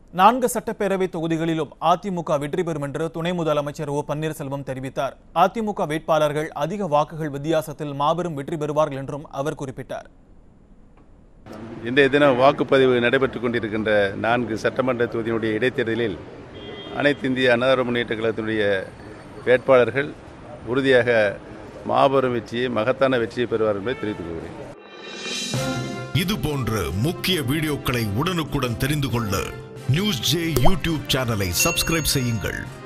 நான்கு சட்டப்பேரவை தொகுதிகளிலும் அதிமுக வெற்றி பெறும் என்று துணை முதலமைச்சர் ஓ பன்னீர்செல்வம் தெரிவித்தார் அதிமுக வேட்பாளர்கள் அதிக வாக்குகள் வித்தியாசத்தில் மாபெரும் வெற்றி பெறுவார்கள் என்றும் அவர் குறிப்பிட்டார் இன்றைய தினம் வாக்குப்பதிவு நடைபெற்றுக் கொண்டிருக்கின்ற நான்கு சட்டமன்ற தொகுதியினுடைய இடைத்தேர்தலில் அனைத்து இந்திய அன்னார முன்னேற்ற கழகத்தினுடைய வேட்பாளர்கள் உறுதியாக மாபெரும் வெற்றியை மகத்தான வெற்றியை பெறுவார் என்பதை தெரிவித்துக் கொள்கிறேன் இது போன்ற முக்கிய வீடியோக்களை உடனுக்குடன் தெரிந்து கொள்ள நியூஸ் ஜே யூடியூப் சேனலை சப்ஸ்கிரைப் செய்யுங்கள்